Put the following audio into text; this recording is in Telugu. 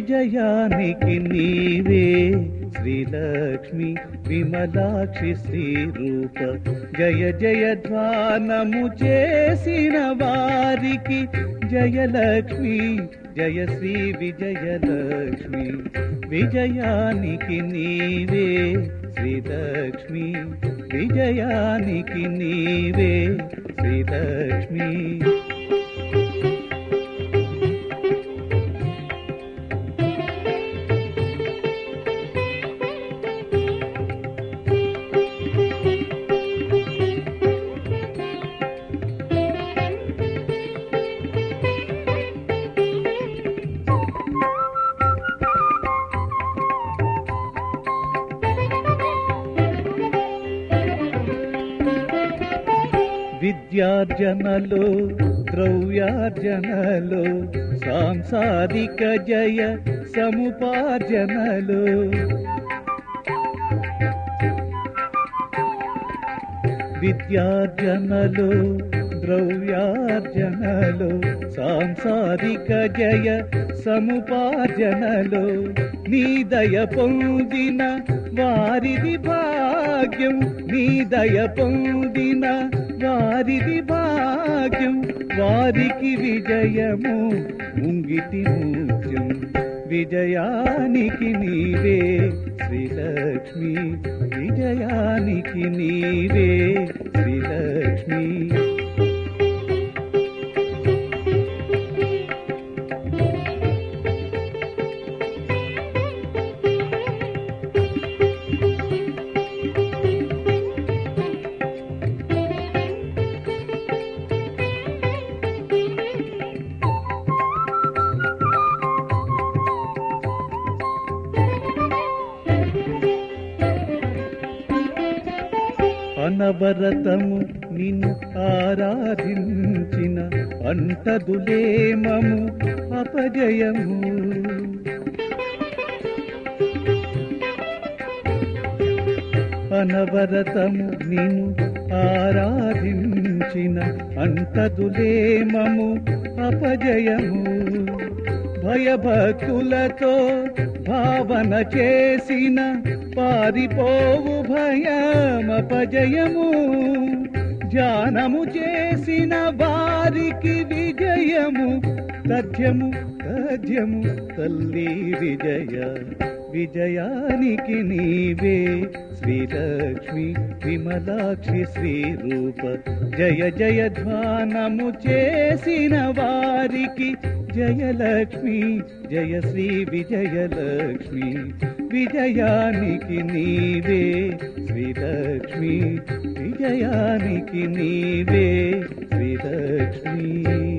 విజయానికి నీవే శ్రీలక్ష్మి విమలాక్షి శ్రీరూప జయ జయ ధ్వానము చేసిన వారికి జయలక్ష్మి జయ శ్రీ విజయలక్ష్మి విజయానికి నీవే శ్రీలక్ష్మి విజయానికి నీవే శ్రీలక్ష్మి విద్యార్జనలో ద్రవ్యార్జనలో సాంసారిక జయ సముపార్జనలో విద్యార్జనలో ద్రవ్యార్జనలో సాంసారిక జయ సముపార్జనలో నీ దయ పొందిన వారిది భాగ్యం నీ దయ పొందిన వారిది భాగ్యం వారికి విజయము ముంగిటి ముఖ్యం విజయానికి నీవే శ్రీలక్ష్మి విజయానికి నీవే శ్రీలక్ష్మి అనవరతము నిన్ను ఆరాధించిన అంటదులేమము అపజయము అనవరతము నిన్ను ఆరాధించిన అంటదులేమము అపజయము భయభక్తులతో భావన చేసిన పారిపోవు భయమపజయము ధ్యానము చేసిన వారికి విజయము తథ్యము తథ్యము తల్లి విజయ విజయానికి నీవే శ్రీలక్ష్మి విమలాక్షి శ్రీరూప జయ జయ ధ్వానము చేసిన వారికి జయలక్ష్మి జయ శ్రీ విజయలక్ష్మి విజయానికి నీవే శ్రీలక్ష్మి విజయానికి నీవే శ్రీలక్ష్మి